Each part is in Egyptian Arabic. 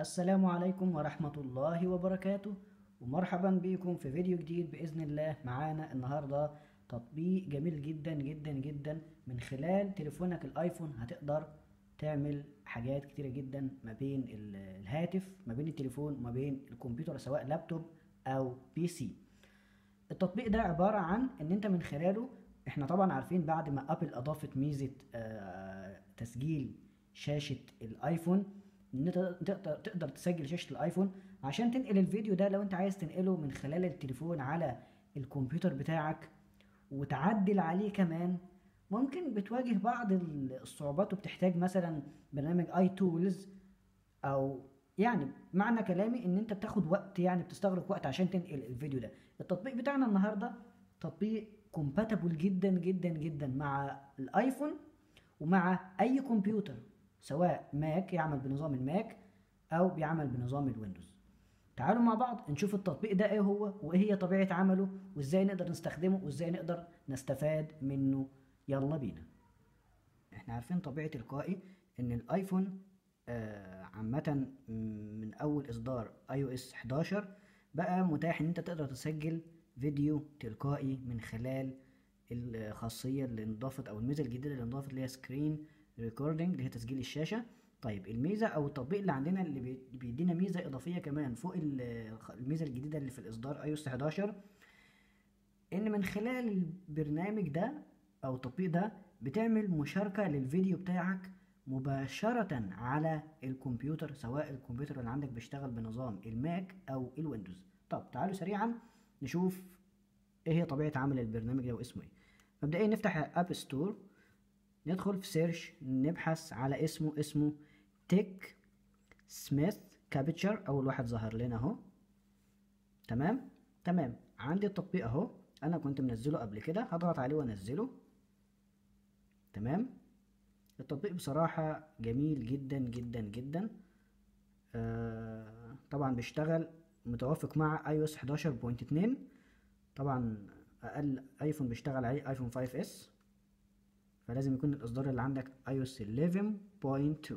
السلام عليكم ورحمة الله وبركاته ومرحبا بكم في فيديو جديد بإذن الله معانا النهاردة تطبيق جميل جدا جدا جدا من خلال تليفونك الايفون هتقدر تعمل حاجات كتيرة جدا ما بين ال- الهاتف ما بين التليفون وما بين الكمبيوتر سواء لابتوب او بي سي التطبيق ده عبارة عن ان انت من خلاله احنا طبعا عارفين بعد ما ابل اضافت ميزة آه، تسجيل شاشة الايفون ان انت تقدر تقدر تسجل شاشة الايفون عشان تنقل الفيديو ده لو انت عايز تنقله من خلال التليفون على الكمبيوتر بتاعك وتعدل عليه كمان ممكن بتواجه بعض الصعوبات وبتحتاج مثلا برنامج اي تولز او يعني معنى كلامي ان انت بتاخد وقت يعني بتستغرق وقت عشان تنقل الفيديو ده التطبيق بتاعنا النهارده تطبيق كومباتبل جدا جدا جدا مع الايفون ومع اي كمبيوتر سواء ماك يعمل بنظام الماك او بيعمل بنظام الويندوز تعالوا مع بعض نشوف التطبيق ده ايه هو وايه هي طبيعة عمله وازاي نقدر نستخدمه وازاي نقدر نستفاد منه يلا بينا احنا عارفين طبيعة تلقائي ان الايفون آه عامة من اول اصدار اي او اس 11 بقى متاح ان انت تقدر تسجل فيديو تلقائي من خلال الخاصية اللي انضافت او الميزة الجديدة اللي انضافت اللي هي سكرين ريكوردنج اللي هي تسجيل الشاشة طيب الميزة او التطبيق اللي عندنا اللي بي- بيدينا ميزة اضافية كمان فوق ال- الميزة الجديدة اللي في الاصدار اي او اس 11 ان من خلال البرنامج ده او التطبيق ده بتعمل مشاركة للفيديو بتاعك مباشرة على الكمبيوتر سواء الكمبيوتر اللي عندك بيشتغل بنظام الماك او الويندوز طب تعالوا سريعا نشوف ايه هي طبيعة عمل البرنامج ده واسمه ايه مبدئيا نفتح اب ستور ندخل في سيرش نبحث على اسمه اسمه تيك سميث كابتشر اول واحد ظهر لنا اهو تمام تمام عندي التطبيق اهو انا كنت منزله قبل كده هضغط عليه وانزله تمام التطبيق بصراحة جميل جدا جدا جدا آه طبعا بيشتغل متوافق مع اي او اس 11.2 طبعا اقل ايفون بيشتغل عليه ايفون 5 اس فلازم يكون الاصدار اللي عندك اي او اس 11.2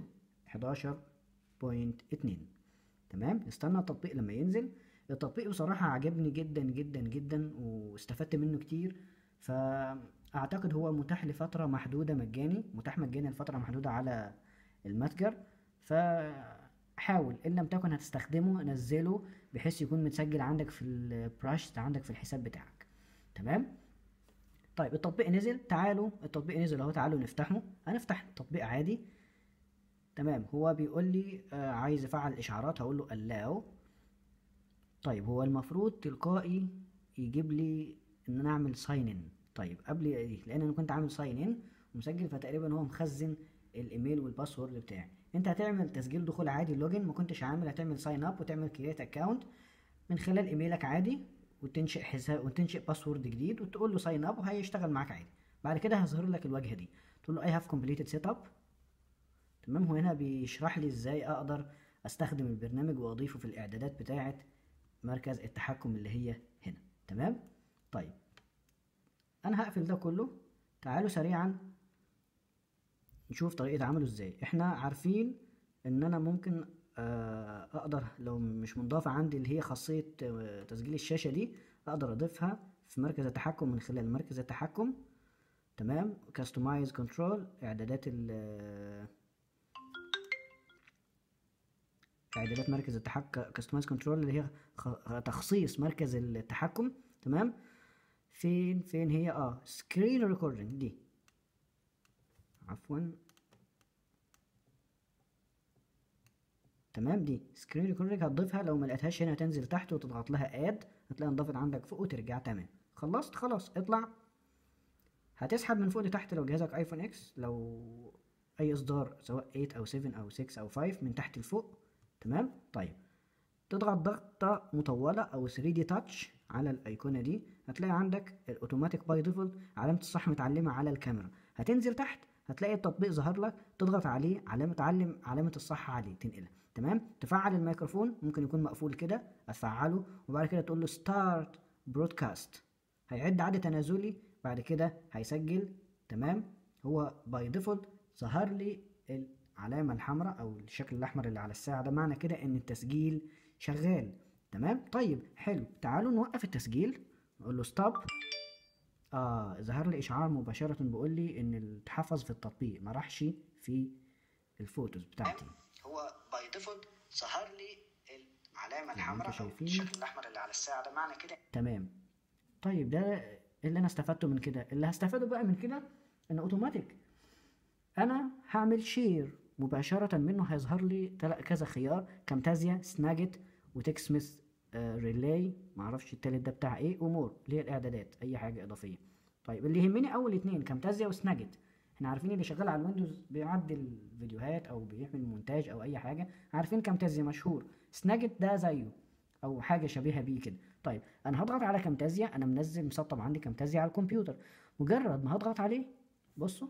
11.2 تمام استنى التطبيق لما ينزل التطبيق بصراحة عجبني جدا جدا جدا واستفدت منه كتير فأعتقد هو متاح لفترة محدودة مجاني متاح مجاني لفترة محدودة على المتجر فحاول إن لم تكن هتستخدمه نزله بحيث يكون متسجل عندك في البراش عندك في الحساب بتاعك تمام طيب التطبيق نزل تعالوا التطبيق نزل اهو تعالوا نفتحه هنفتح التطبيق عادي تمام هو بيقول لي آه عايز افعل اشعارات هقول له allow طيب هو المفروض تلقائي يجيب لي ان انا اعمل ساين ان طيب قبل ايه لان انا كنت عامل ساين ان ومسجل فتقريبا هو مخزن الايميل والباسورد بتاعي انت هتعمل تسجيل دخول عادي لوجن ما كنتش عامل هتعمل ساين اب وتعمل كريت اكونت من خلال ايميلك عادي وتنشئ حساب وتنشئ باسورد جديد وتقول له ساين اب وهيشتغل معاك عادي بعد كده هيظهر لك الواجهه دي تقول له اي هاف كومبليتد سيت اب تمام هو هنا بيشرح لي ازاي اقدر استخدم البرنامج واضيفه في الاعدادات بتاعه مركز التحكم اللي هي هنا تمام طيب انا هقفل ده كله تعالوا سريعا نشوف طريقة عمله ازاي احنا عارفين ان انا ممكن آه، اقدر لو مش منضافة عندي اللي هي خاصية آه، تسجيل الشاشة دي اقدر اضيفها في مركز التحكم من خلال مركز التحكم تمام كاستمايز كنترول اعدادات ال آه، اعدادات مركز التحكم كاستمايز كنترول اللي هي خ- تخصيص مركز التحكم تمام فين فين هي اه سكرين ريكوردنج دي عفوا تمام دي سكرين ريكوردنج هتضيفها لو ما لقيتهاش هنا هتنزل تحت وتضغط لها اد هتلاقي انضافت عندك فوق وترجع تمام خلصت خلاص اطلع هتسحب من فوق لتحت لو جهازك ايفون اكس لو اي اصدار سواء 8 او 7 او 6 او 5 من تحت لفوق تمام طيب تضغط ضغطة مطولة أو 3D تاتش على الأيقونة دي هتلاقي عندك الأوتوماتيك باي ديفولت علامة الصح متعلمة على الكاميرا هتنزل تحت هتلاقي التطبيق ظهر لك تضغط عليه علامة علم علامة الصح عليه تنقلها تمام تفعل الميكروفون ممكن يكون مقفول كده هتفعله وبعد كده تقول له ستارت برودكاست هيعد عد تنازلي بعد كده هيسجل تمام هو باي ديفولت ظهر لي العلامة الحمراء او الشكل الاحمر اللي على الساعة ده معنى كده ان التسجيل شغال تمام طيب حلو تعالوا نوقف التسجيل نقول له ستوب اه ظهر لي اشعار مباشرة بيقول لي ان اتحفظ في التطبيق ما راحش في الفوتوز بتاعتي هو باي ديفولت ظهر لي العلامه انتوا الحمراء او شايفين؟ الشكل الاحمر اللي على الساعه ده معنى كده تمام طيب ده اللي انا استفدته من كده اللي هستفاده بقى من كده ان اوتوماتيك انا هعمل شير مباشرة منه هيظهر لي تل- كذا خيار كامتازيا سناجت وتك سميث آه، ريلاي معرفش التالت ده بتاع ايه ومور اللي هي الاعدادات اي حاجة اضافية طيب اللي يهمني اول اتنين كامتازيا وسناجت احنا عارفين اللي شغال على الويندوز بيعدل فيديوهات او بيعمل مونتاج او اي حاجة عارفين كامتازيا مشهور سناجت ده زيه او حاجة شبيهة بيه كده طيب انا هضغط على كامتازيا انا منزل مسطب عندي كامتازيا على الكمبيوتر مجرد ما هضغط عليه بصوا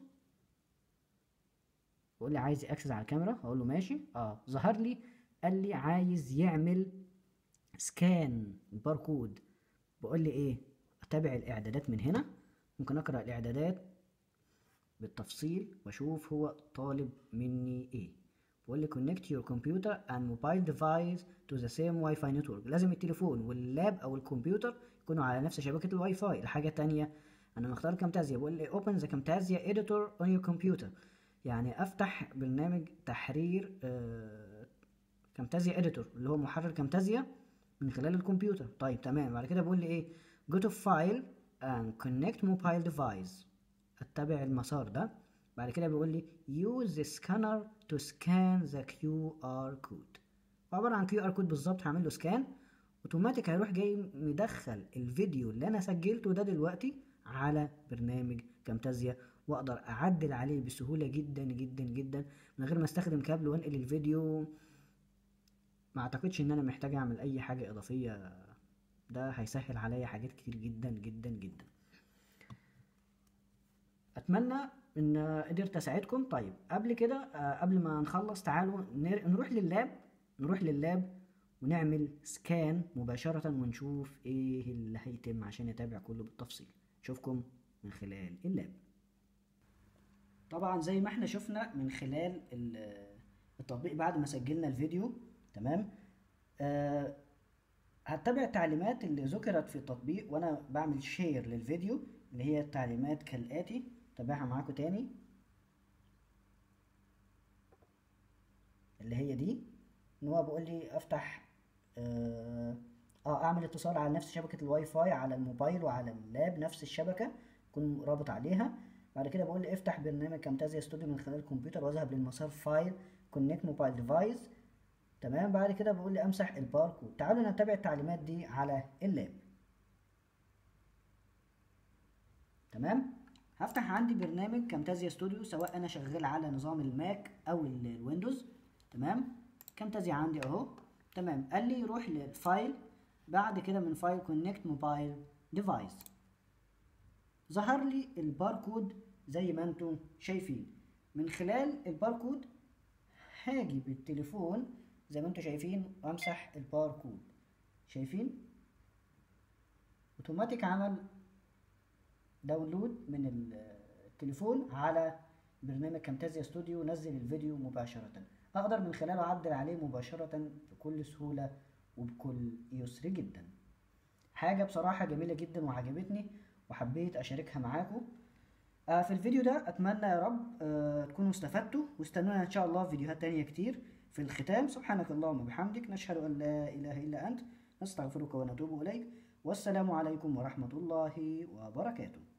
بيقول لي عايز اكسس على الكاميرا هقول له ماشي اه ظهر لي قال لي عايز يعمل سكان الباركود بقول لي ايه اتابع الاعدادات من هنا ممكن اقرا الاعدادات بالتفصيل واشوف هو طالب مني ايه بقول لي connect your computer and mobile device to the same Wi-Fi network لازم التليفون واللاب او الكمبيوتر يكونوا على نفس شبكة الواي فاي الحاجة التانية انا مختار كامتازيا بقول لي open the camtasia editor on your computer يعني افتح برنامج تحرير آه كامتازيا اديتور اللي هو محرر كامتازيا من خلال الكمبيوتر طيب تمام بعد كده بقول لي ايه go to file and connect mobile device اتبع المسار ده بعد كده بيقول لي use the scanner to scan the QR code عبارة عن QR code بالظبط هعمل له سكان اوتوماتيك هيروح جاي مدخل الفيديو اللي انا سجلته ده دلوقتي على برنامج كامتازيا واقدر اعدل عليه بسهولة جدا جدا جدا من غير ما استخدم كابل وانقل الفيديو ما اعتقدش ان انا محتاج اعمل اي حاجة اضافية ده هيسهل عليا حاجات كتير جدا جدا جدا اتمنى ان قدرت اساعدكم طيب قبل كده آه، قبل ما نخلص تعالوا نر- نروح لللاب نروح لللاب ونعمل سكان مباشرة ونشوف ايه اللي هيتم عشان نتابع كله بالتفصيل نشوفكم من خلال اللاب طبعا زي ما احنا شفنا من خلال ال- التطبيق بعد ما سجلنا الفيديو تمام آه هتبع التعليمات اللي ذكرت في التطبيق وانا بعمل شير للفيديو اللي هي التعليمات كالآتي تابعها معاكم تاني اللي هي دي ان هو بيقول لي افتح اه آه، اعمل اتصال على نفس شبكة الواي فاي على الموبايل وعلى اللاب نفس الشبكة يكون رابط عليها بعد كده بقول لي افتح برنامج كامتازيا ستوديو من خلال الكمبيوتر واذهب للمسار فايل كونكت موبايل ديفايس تمام بعد كده بقول لي امسح الباركود تعالوا نتبع التعليمات دي على اللاب تمام هفتح عندي برنامج كامتازيا ستوديو سواء انا شغال على نظام الماك او ال- الويندوز تمام كامتازيا عندي اهو تمام قال لي روح للفايل بعد كده من فايل كونكت موبايل ديفايس ظهر لي الباركود زي ما انتم شايفين من خلال الباركود هاجي بالتليفون زي ما انتم شايفين وامسح الباركود شايفين اوتوماتيك عمل داونلود من التليفون على برنامج كامتازيا ستوديو نزل الفيديو مباشرة اقدر من خلاله اعدل عليه مباشرة بكل سهولة وبكل يسر جدا حاجة بصراحة جميلة جدا وعجبتني وحبيت اشاركها معاكم آه، في الفيديو ده اتمنى يا رب آه، تكونوا استفدتوا واستنونا ان شاء الله في فيديوهات تانية كتير في الختام سبحانك اللهم وبحمدك نشهد ان لا اله الا انت نستغفرك ونتوب اليك والسلام عليكم ورحمة الله وبركاته